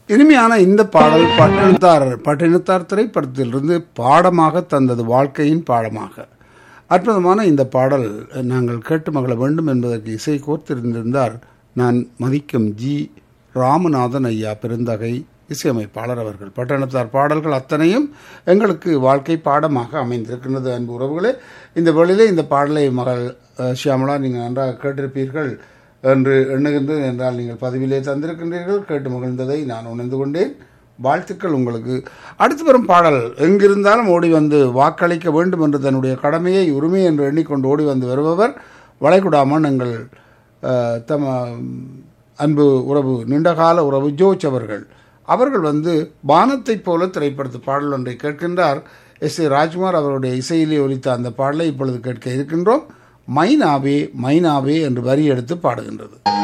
இனிமையான இந்த பாடல் பட்டினத்தார் பட்டினத்தார் திரைப்படத்திலிருந்து பாடமாக தந்தது வாழ்க்கையின் பாடமாக அற்புதமான இந்த பாடல் நாங்கள் கேட்டு மகள வேண்டும் என்பதற்கு இசை கோர்த்திருந்திருந்தார் நான் மதிக்கும் ஜி ராமநாதன் ஐயா பெருந்தகை இசையமைப்பாளர் அவர்கள் பட்டணத்தார் பாடல்கள் அத்தனையும் எங்களுக்கு வாழ்க்கை பாடமாக அமைந்திருக்கின்றது அன்பு உறவுகளே இந்த வழியிலே இந்த பாடலை மகள் அஹ், ஷியாமளா நீங்கள் நன்றாக கேட்டிருப்பீர்கள் என்று எண்ணுகின்றேன் என்றால் நீங்கள் பதிவிலே தந்திருக்கின்றீர்கள் கேட்டு மகிழ்ந்ததை நான் உணர்ந்து கொண்டேன் வாழ்த்துக்கள் உங்களுக்கு அடுத்து வரும் பாடல் எங்கிருந்தாலும் ஓடி வந்து வாக்களிக்க வேண்டும் என்று தன்னுடைய கடமையை உரிமை என்று எண்ணிக்கொண்டு ஓடி வந்து வருபவர் வளைகுடாமன் எங்கள் அஹ், தம அன்பு உறவு நீண்டகால உறவு ஜோச் அவர்கள் அவர்கள் வந்து வானத்தைப் போல திரைப்படத்து பாடல் ஒன்றை கேட்கின்றார் எஸ் ஏ ராஜ்குமார் அவருடைய இசையிலே ஒலித்த அந்த பாடலை இப்பொழுது கேட்க இருக்கின்றோம் மைனாவே மைனாவே என்று வரி எடுத்து பாடுகின்றது